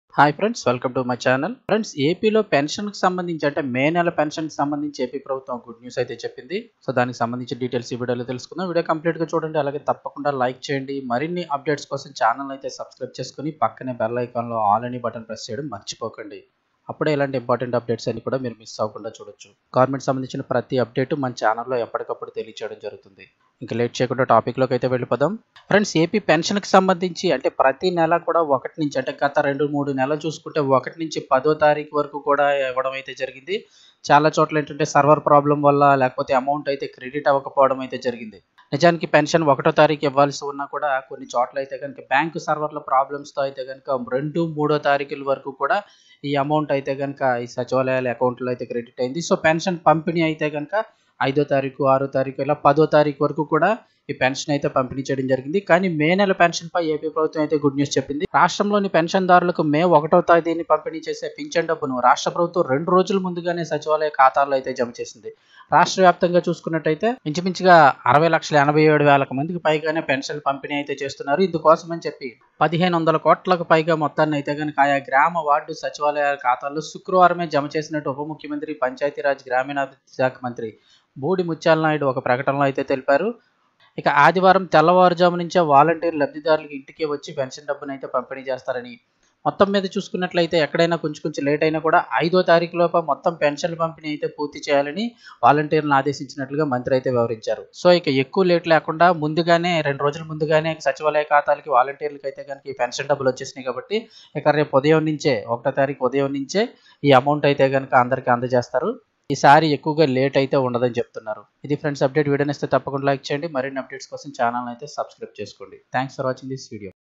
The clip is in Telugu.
hi friends welcome to my channel friends ఏపీలో పెన్షన్కి సంబంధించి అంటే మే నెల పెన్షన్కి సంబంధించి ఏపీ ప్రభుత్వం గుడ్ న్యూస్ అయితే చెప్పింది సో దానికి సంబంధించి డీటెయిల్స్ ఈ వీడియోలో తెలుసుకుందాం వీడియో కంప్లీట్గా చూడండి అలాగే తప్పకుండా లైక్ చేయండి మరిన్ని అప్డేట్స్ కోసం ఛానల్ అయితే సబ్స్క్రైబ్ చేసుకుని పక్కనే బెల్ ఐకాన్లో ఆల్ అని బటన్ ప్రెస్ చేయడం మర్చిపోకండి అప్పుడే ఇలాంటి ఇంపార్టెంట్ అప్డేట్స్ అన్ని కూడా మీరు మిస్ అవ్వకుండా చూడొచ్చు గవర్నమెంట్ సంబంధించిన ప్రతి అప్డేట్ మన ఛానల్లో ఎప్పటికప్పుడు తెలియచేయడం జరుగుతుంది ఇంకా లేట్ చేయకుండా టాపిక్లోకి అయితే వెళ్ళిపోదాం ఫ్రెండ్స్ ఏపీ పెన్షన్కి సంబంధించి అంటే ప్రతి నెల కూడా ఒకటి నుంచి అంటే గత రెండు మూడు నెలలు చూసుకుంటే ఒకటి నుంచి పదో తారీఖు వరకు కూడా ఇవ్వడం అయితే జరిగింది చాలా చోట్ల ఏంటంటే సర్వర్ ప్రాబ్లం వల్ల లేకపోతే అమౌంట్ అయితే క్రెడిట్ అవ్వకపోవడం అయితే జరిగింది నిజానికి పెన్షన్ ఒకటో తారీఖు ఇవ్వాల్సి ఉన్నా కూడా కొన్ని చోట్ల అయితే కనుక బ్యాంకు సర్వర్ల ప్రాబ్లమ్స్తో అయితే కనుక రెండు మూడో తారీఖుల వరకు కూడా ఈ అమౌంట్ అయితే కనుక ఈ సచివాలయాల అకౌంట్లో అయితే క్రెడిట్ అయింది సో పెన్షన్ పంపిణీ అయితే కనుక ఐదో తారీఖు ఆరో తారీఖు ఇలా పదో తారీఖు వరకు కూడా ఈ పెన్షన్ అయితే పంపిణీ చేయడం జరిగింది కానీ మే నెల పెన్షన్ పై ఏపీ ప్రభుత్వం అయితే గుడ్ న్యూస్ చెప్పింది రాష్ట్రంలోని పెన్షన్దారులకు మే ఒకటో తేదీని పంపిణీ చేసే పింఛన్ డబ్బును రాష్ట్ర ప్రభుత్వం రెండు రోజుల ముందుగానే సచివాలయ ఖాతాల్లో అయితే జమ చేసింది రాష్ట్ర వ్యాప్తంగా చూసుకున్నట్టయితే ఇంచుమించుగా అరవై లక్షల ఎనభై ఏడు వేలకు మందికి పైగానే పెన్షన్ పంపిణీ అయితే చేస్తున్నారు ఇందుకోసం అని చెప్పి పదిహేను వందల కోట్లకు పైగా మొత్తాన్ని అయితే కనుక ఆయా గ్రామ వార్డు సచివాలయాల ఖాతాల్లో శుక్రవారమే జమ చేసినట్టు ఉప ముఖ్యమంత్రి పంచాయతీరాజ్ గ్రామీణాభివృద్ధి శాఖ మంత్రి బూడి ముత్యాల నాయుడు ఒక ప్రకటనలో అయితే తెలిపారు ఇక ఆదివారం తెల్లవారుజాము నుంచే వాలంటీర్ లబ్ధిదారులకు ఇంటికి వచ్చి పెన్షన్ డబ్బును అయితే పంపిణీ చేస్తారని మొత్తం మీద చూసుకున్నట్లయితే ఎక్కడైనా కొంచెం కొంచెం లేట్ అయినా కూడా ఐదో తారీఖు లోప మొత్తం పెన్షన్ పంపిణీ అయితే పూర్తి చేయాలని వాలంటీర్లను ఆదేశించినట్లుగా మంత్రి అయితే వివరించారు సో ఇక ఎక్కువ లేట్ లేకుండా ముందుగానే రెండు రోజుల ముందుగానే సచివాలయ ఖాతాలకి వాలంటీర్లకు అయితే కనుక ఈ పెన్షన్ డబ్బులు వచ్చేసినాయి కాబట్టి ఇక రేపు ఉదయం నుంచే ఒకటో తారీఖు ఉదయం నుంచే ఈ అమౌంట్ అయితే కనుక అందరికీ అందజేస్తారు ఈసారి ఎక్కువగా లేట్ అయితే ఉండదని చెప్తున్నారు ఇది ఫ్రెండ్స్ అప్డేట్ వీడియో ఇస్తే తప్పకుండా లైక్ చేయండి మరిన్ని అప్డేట్స్ కోసం ఛానల్ అయితే సబ్స్క్రైబ్ చేసుకోండి thanks for watching this video